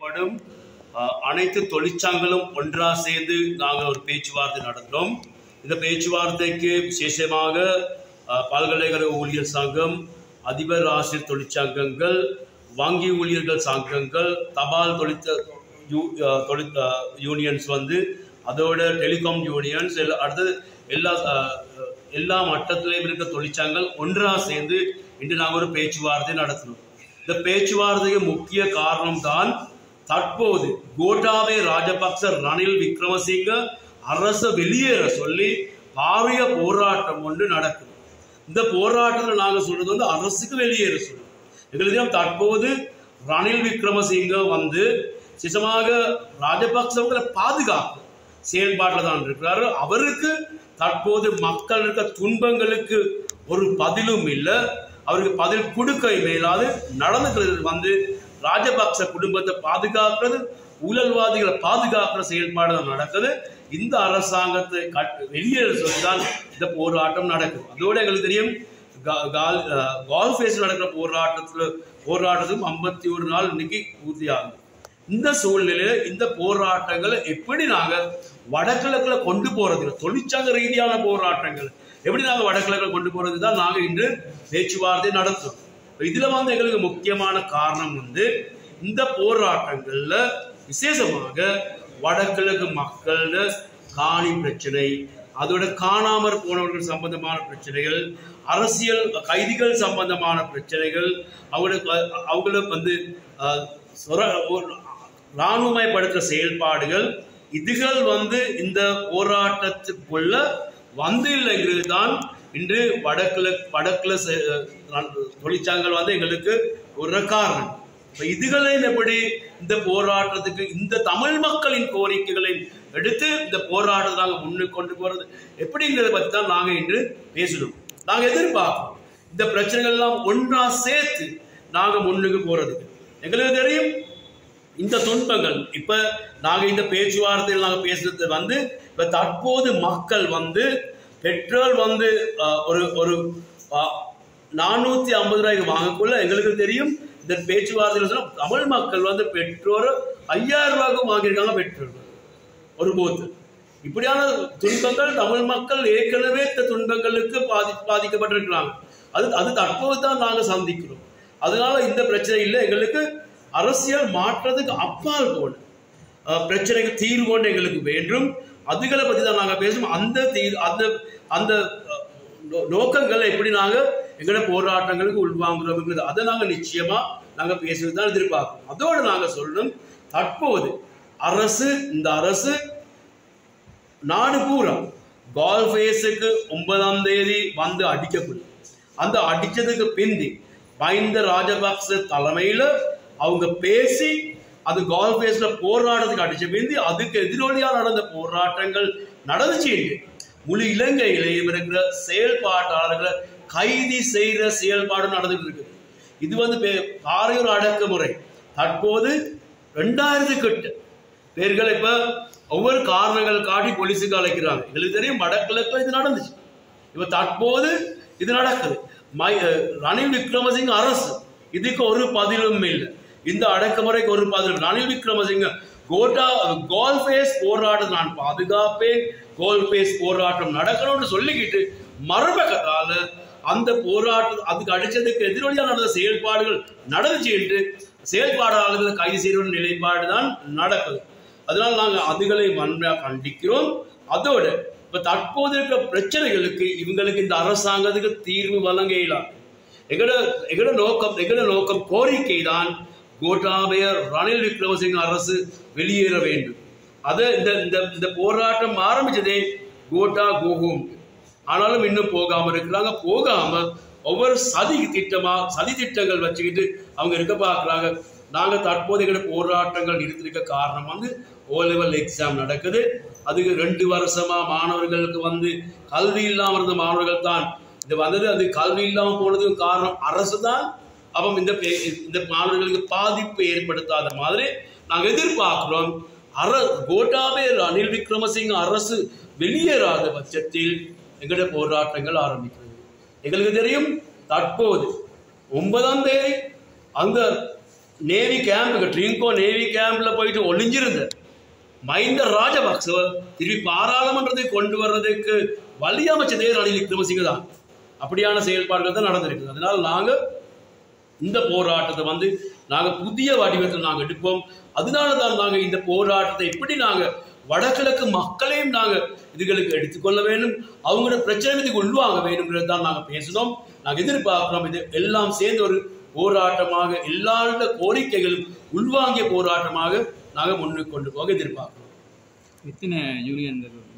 செயல்படும் அஹ், அனைத்து தொழிற்சங்களும் ஒன்றா சேர்ந்து நாங்கள் ஒரு பேச்சுவார்த்தை நடந்தோம் இந்த பேச்சுவார்த்தைக்கு விசேஷமாக அஹ், பல்கலைக்கழக ஊழியர் சங்கம் அதிபர் ஆசிரியர் தொழிற்சங்கங்கள் வங்கி ஊழியர்கள் சங்கங்கள் தபால் தொழிற்ச யூ- அஹ், தொழிற் அஹ், யூனியன்ஸ் வந்து அதோட டெலிகாம் யூனியன்ஸ் எல்லா அடுத்தது எல்லா அஹ், எல்லா மட்டத்திலையும் இருக்க தொழிற்சங்கங்கள் ஒன்றா சேர்ந்து இன்று நாங்கள் ஒரு பேச்சுவார்த்தை நடத்தினோம் இந்த பேச்சுவார்த்தைக்கு முக்கிய காரணம் தான் தற்போது கோட்டாபே ராஜபக்ச ரணில் விக்ரமசிங்க அரச வெளியேற சொல்லி பாரிய போராட்டம் ஒன்று நடக்குது இந்த போராட்டத்தில் நாங்கள் சொல்றது வந்து அரசுக்கு வெளியேற சொல்லுவோம் எங்களுக்கு தெரியும் தற்போது ரணில் விக்ரமசிங்க வந்து சிசமாக ராஜபக்சவங்களை பாதுகாப்பு செயல்பாட்டில் தான் இருக்கிறாரு அவருக்கு தற்போது மக்கள் இருக்க துன்பங்களுக்கு ஒரு பதிலும் இல்லை அவருக்கு பதில் கொடுக்க மேலாது நடந்துக்கிறது வந்து ராஜபக்ச குடும்பத்தை பாதுகாக்கிறது ஊழல்வாதிகளை பாதுகாக்கிற செயல்பாடு தான் நடக்குது இந்த அரசாங்கத்தை கட்- வெளியேற சொல்லிதான் இந்த போராட்டம் நடக்குது அதோட எங்களுக்கு தெரியும் கா- கால் அஹ், கால்ஃப் ஃபேஸ் நடக்கிற போராட்டத்துல போராட்டத்துக்கும் ஐம்பத்தி ஒரு நாள் இன்னைக்கு பூர்த்தி ஆகுது இந்த சூழ்நிலையில இந்த போராட்டங்களை எப்படி நாங்க வடகிழக்குல கொண்டு போறது தொழிற்சங்க ரீதியான போராட்டங்கள் எப்படி நாங்க வடகிழக்குல கொண்டு போறது தான் நாங்க இன்று பேச்சுவார்த்தை நடத்துறோம் இப்ப இதுல வந்து எங்களுக்கு முக்கியமான காரணம் வந்து இந்த போராட்டங்கள்ல விசேஷமாக வடகிழக்கு மக்கள காணி பிரச்சனை அதோட காணாமற் போனவர்கள் சம்பந்தமான பிரச்சனைகள் அரசியல் கைதிகள் சம்பந்தமான பிரச்சனைகள் அவங்களுக்கு அவங்களுக்கு வந்து அஹ், சொர- ஒரு இராணுவமயப்படுத்துற செயல்பாடுகள் இதுகள் வந்து இந்த போராட்டத்துக்குள்ள வந்து இல்லைங்கிறது தான் இன்று வடக்குல வடக்குல செ- அஹ், தொழிற்சங்கங்கள் வந்து எங்களுக்கு ஒரு காரணம் இப்ப இதுகளை எப்படி இந்த போராட்டத்துக்கு இந்த தமிழ் மக்களின் கோரிக்கைகளை எடுத்து இந்த போராட்டத்தை நாங்கள் முன்னுக்கு கொண்டு போறது எப்படிங்கிறத பத்தி தான் நாங்க இன்று பேசணும் நாங்க எதிர்பார்க்கிறோம் இந்த பிரச்சனைகள் எல்லாம் ஒன்றா சேர்த்து நாங்க முன்னுக்கு போறதுக்கு எங்களுக்கு தெரியும் இந்த துன்பங்கள் இப்ப நாங்க இந்த பேச்சுவார்த்தையில் நாங்க பேசுறது வந்து இப்ப தற்போது மக்கள் வந்து பெட்ரோல் வந்து அஹ், ஒரு ஒரு நானூத்தி ஐம்பது ரூபாய்க்கு வாங்கக்குள்ள எங்களுக்கு தெரியும் இந்த பேச்சுவார்த்தையில் சொன்னா தமிழ் மக்கள் வந்து பெட்ரோல் ஐயாயிரம் ரூபாய்க்கு வாங்கியிருக்காங்க பெட்ரோல் ஒரு போத்து இப்படியான துன்பங்கள் தமிழ் மக்கள் ஏற்கனவே இந்த துன்பங்களுக்கு பாதி பாதிக்கப்பட்டிருக்கிறாங்க அது அது தற்போது தான் நாங்கள் சந்திக்கிறோம் அதனால இந்த பிரச்சனை இல்லை எங்களுக்கு அரசியல் மாற்றத்துக்கு அப்பால் போன அஹ், பிரச்சனைக்கு தீர்வு கொண்டு எங்களுக்கு வேண்டும் அதுகளை பற்றி தான் நாங்கள் பேசுவோம் அந்த தீர் அந்த அந்த அஹ், நோ- நோக்கங்களை எப்படி நாங்கள் எங்களோட போராட்டங்களுக்கு உள்வாங்குறோம்ங்கிறது அதை நாங்கள் நிச்சயமா நாங்கள் பேசுறது தான் எதிர்பார்க்கிறோம் அதோடு நாங்கள் சொல்லணும் தற்போது அரசு இந்த அரசு நாடு பூரா கால்ஃபேஸுக்கு ஒன்பதாம் தேதி வந்து அடிக்கப்படும் அந்த அடிச்சதுக்கு பிந்தி மஹிந்த ராஜபக்ச தலைமையில அவங்க பேசி அது கால்ஃபேஸ்ல போராட்டத்துக்கு அடிச்ச பிந்தி அதுக்கு எதிரொலியா நடந்த போராட்டங்கள் நடந்துச்சு என்று முழு இலங்கையிலேயும் இருக்கிற செயல்பாட்டாளர்களை கைதி செய்யற செயல்பாடு நடந்துட்டு இருக்குது இது வந்து பே- பாறையூர் அடக்குமுறை தற்போது ரெண்டாயிரத்து கிட்ட பேர்கள் இப்ப ஒவ்வொரு காரணங்கள் காட்டி போலீஸுக்கு அழைக்கிறாங்க எங்களுக்கு தெரியும் வடகிழக்குல இது நடந்துச்சு இப்ப தற்போது இது நடக்குது மை அஹ் ரணில் விக்ரமசிங்க அரசு இதுக்கு ஒரு பதிலும் இல்லை இந்த அடக்குமுறைக்கு ஒரு பதிலும் ரணில் விக்ரமசிங்க கோட்டா கோல்ஃபேஸ் போராட்டம் நான் பாதுகாப்பேன் கோல்ஃபேஸ் போராட்டம் நடக்கணும்னு சொல்லிக்கிட்டு மறுபக்கத்தால அந்த போராட்டம் அதுக்கு அடிச்சதுக்கு எதிரொலியா நடந்த செயல்பாடுகள் நடந்துச்சு என்று செயல்பாடாளர்களை கைது செய்கிற நிலைப்பாடு தான் நடக்குது அதனால நாங்கள் அதுகளை வன்மையாக கண்டிக்கிறோம் அதோட இப்ப தற்போது இருக்கிற பிரச்சனைகளுக்கு இவங்களுக்கு இந்த அரசாங்கத்துக்கு தீர்வு வழங்க இயலாது எங்களோட எங்களோட நோக்கம் எங்களோட நோக்கம் கோரிக்கை தான் கோட்டாபய ரணில் விக்ரமசிங்க அரசு வெளியேற வேண்டும் அது இந்த இந்த இந்த போராட்டம் ஆரம்பிச்சதே கோட்டா கோஹோம் ஆனாலும் இன்னும் போகாம இருக்கிறாங்க போகாம ஒவ்வொரு சதி திட்டமா சதி திட்டங்கள் வச்சுக்கிட்டு அவங்க இருக்க பார்க்கறாங்க நாங்க தற்போது எங்களோட போராட்டங்கள் நிறுத்திருக்க காரணம் வந்து ஓ லெவல் எக்ஸாம் நடக்குது அதுக்கு ரெண்டு வருஷமா மாணவர்களுக்கு வந்து கல்வி இல்லாம இருந்த மாணவர்கள் தான் இது வந்தது அது கல்வி இல்லாம போனதுக்கு காரணம் அரசு தான் அப்போ இந்த பே- இந்த மாணவர்களுக்கு பாதிப்பு ஏற்படுத்தாத மாதிரி நாங்கள் எதிர்பார்க்கிறோம் அர கோட்டாபே ரணில் விக்ரமசிங்க அரசு வெளியேறாத பட்சத்தில் எங்களுடைய போராட்டங்கள் ஆரம்பிக்கிறது எங்களுக்கு தெரியும் தற்போது ஒன்பதாம் தேதி அந்த நேவி கேம்புக்கு ட்ரிங்கோ நேவி கேம்ப்ல போயிட்டு ஒளிஞ்சிருந்த மைந்த ராஜபக்சவ திருப்பி பாராளுமன்றத்தை கொண்டு வர்றதுக்கு வழி அமைச்சதே ரணில் விக்ரமசிங்க தான் அப்படியான செயல்பாடுகள் தான் நடந்திருக்குது அதனால நாங்க இந்த போராட்டத்தை வந்து நாங்க புதிய வடிவத்தில் நாங்க எடுப்போம் அதனால தான் நாங்க இந்த போராட்டத்தை எப்படி நாங்க வடகிழக்கு மக்களையும் நாங்க இதுகளுக்கு எடுத்துக்கொள்ள வேண்டும் அவங்களோட பிரச்சனை இதுக்கு உள்வாங்க வேணுங்கிறது தான் நாங்க பேசினோம் நாங்க எதிர்பார்க்கிறோம் இது எல்லாம் சேர்ந்து ஒரு போராட்டமாக எல்லாரோட கோரிக்கைகளும் உள்வாங்கிய போராட்டமாக நாங்க முன்னுக்கு கொண்டு போக எதிர்பார்க்கிறோம் எத்தனை யூனியன்